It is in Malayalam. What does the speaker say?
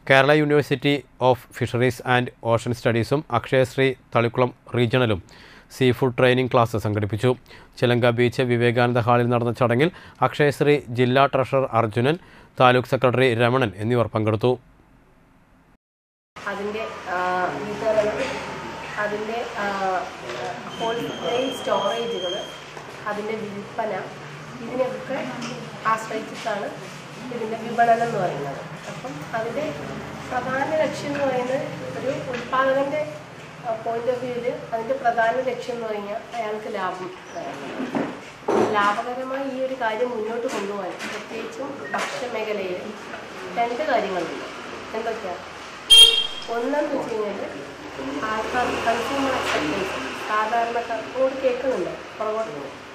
Kerala university of fisheries and ocean സ്റ്റഡീസും അക്ഷയശ്രീ തളിക്കുളം റീജിയണലും സീ ഫുഡ് ട്രെയിനിംഗ് ക്ലാസ് സംഘടിപ്പിച്ചു ചിലങ്ക ബീച്ച് വിവേകാനന്ദ ഹാളിൽ നടന്ന ചടങ്ങിൽ അക്ഷയശ്രീ ജില്ലാ ട്രഷറർ അർജുനൻ താലൂക്ക് സെക്രട്ടറി രമണൻ എന്നിവർ പങ്കെടുത്തു അതിൻ്റെ ആ, വിതരണം അതിൻ്റെ ഹോൾസെയിൽ സ്റ്റോറേജുകൾ അതിൻ്റെ വിൽപ്പന ഇതിനെയൊക്കെ ആശ്രയിച്ചിട്ടാണ് ഇതിൻ്റെ വിപണനം എന്ന് പറയുന്നത് അപ്പം അതിൻ്റെ പ്രധാന ലക്ഷ്യം എന്ന് പറയുന്നത് ഒരു ഉൽപ്പാദകൻ്റെ പോയിന്റ് ഓഫ് വ്യൂവിൽ അതിൻ്റെ പ്രധാന ലക്ഷ്യം എന്ന് പറഞ്ഞാൽ അയാൾക്ക് ലാഭം വേണം. ലാഭകരമായി ഈ ഒരു കാര്യം മുന്നോട്ട് കൊണ്ടുപോകാൻ പ്രത്യേകിച്ചും ഭക്ഷ്യമേഖലയിൽ രണ്ട് കാര്യങ്ങളുണ്ട് എന്തൊക്കെയാണ് ഒന്നെന്ന് വെച്ച് കഴിഞ്ഞാൽ ആൾക്കാർ കൺസ്യൂമർ അക്സെപ്റ്റൻസ് സാധാരണക്കാരോട് കേൾക്കുന്നുണ്ട് പുറകോട്ട്